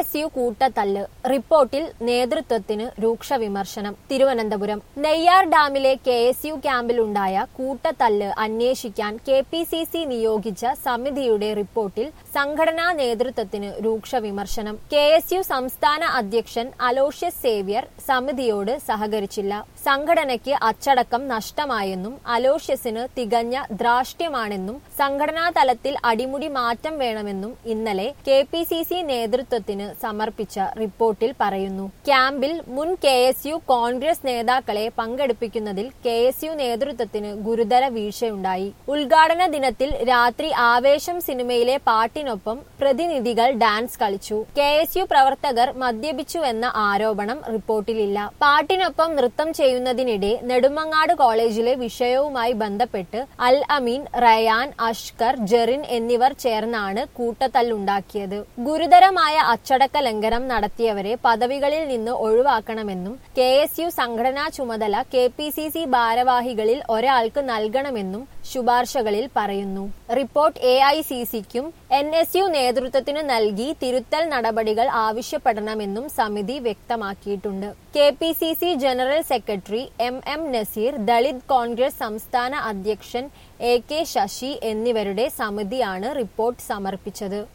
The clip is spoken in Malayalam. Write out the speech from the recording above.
എസ് യു കൂട്ടത്തല്ല് റിപ്പോർട്ടിൽ നേതൃത്വത്തിന് രൂക്ഷ വിമർശനം തിരുവനന്തപുരം നെയ്യാർ ഡാമിലെ കെ എസ് യു ക്യാമ്പിലുണ്ടായ കൂട്ടത്തല്ല് അന്വേഷിക്കാൻ കെ പി സി സി നിയോഗിച്ച സമിതിയുടെ റിപ്പോർട്ടിൽ സംഘടനാ നേതൃത്വത്തിന് രൂക്ഷ വിമർശനം കെ എസ് യു സംസ്ഥാന അധ്യക്ഷൻ അലോഷ്യസ് സേവ്യർ സമിതിയോട് സഹകരിച്ചില്ല സംഘടനയ്ക്ക് അച്ചടക്കം നഷ്ടമായെന്നും അലോഷ്യസിന് തികഞ്ഞ ദ്രാഷ്ട്യമാണെന്നും സംഘടനാ തലത്തിൽ അടിമുടി മാറ്റം വേണമെന്നും ഇന്നലെ കെ പി സി സി നേതൃത്വത്തിന് സമർപ്പിച്ച റിപ്പോർട്ടിൽ പറയുന്നു ക്യാമ്പിൽ മുൻ കെ എസ് യു കോൺഗ്രസ് നേതാക്കളെ പങ്കെടുപ്പിക്കുന്നതിൽ കെ എസ് യു നേതൃത്വത്തിന് ഗുരുതര വീഴ്ചയുണ്ടായി ഉദ്ഘാടന ദിനത്തിൽ രാത്രി ആവേശം സിനിമയിലെ പാട്ടിനൊപ്പം പ്രതിനിധികൾ ഡാൻസ് കളിച്ചു കെ എസ് യു പ്രവർത്തകർ മദ്യപിച്ചുവെന്ന ആരോപണം റിപ്പോർട്ടിലില്ല പാട്ടിനൊപ്പം നൃത്തം ചെയ്യുന്നതിനിടെ നെടുമങ്ങാട് കോളേജിലെ വിഷയവുമായി ബന്ധപ്പെട്ട് അൽ അമീൻ റയാൻ അഷ്കർ ജെറിൻ എന്നിവർ ചേർന്നാണ് കൂട്ടത്തല്ലുണ്ടാക്കിയത് ഗുരുതരമായ അച്ചടക്ക ലംഘനം നടത്തിയവരെ പദവികളിൽ നിന്ന് ഒഴിവാക്കണമെന്നും കെ എസ് യു സംഘടനാ ചുമതല കെ പി സി സി ഭാരവാഹികളിൽ ഒരാൾക്ക് നൽകണമെന്നും ശുപാർശകളിൽ പറയുന്നു റിപ്പോർട്ട് എ ഐ സി സിക്കും എൻ എസ് യു നേതൃത്വത്തിനു നൽകി തിരുത്തൽ നടപടികൾ ആവശ്യപ്പെടണമെന്നും സമിതി വ്യക്തമാക്കിയിട്ടുണ്ട് K P C C general secretary M M Nazeer Dalit Congress സംസ്ഥാന അധ്യക്ഷൻ എ കെ ശശി എന്നിവരുടെ സമിതിയാണ് റിപ്പോർട്ട് സമർപ്പിച്ചത്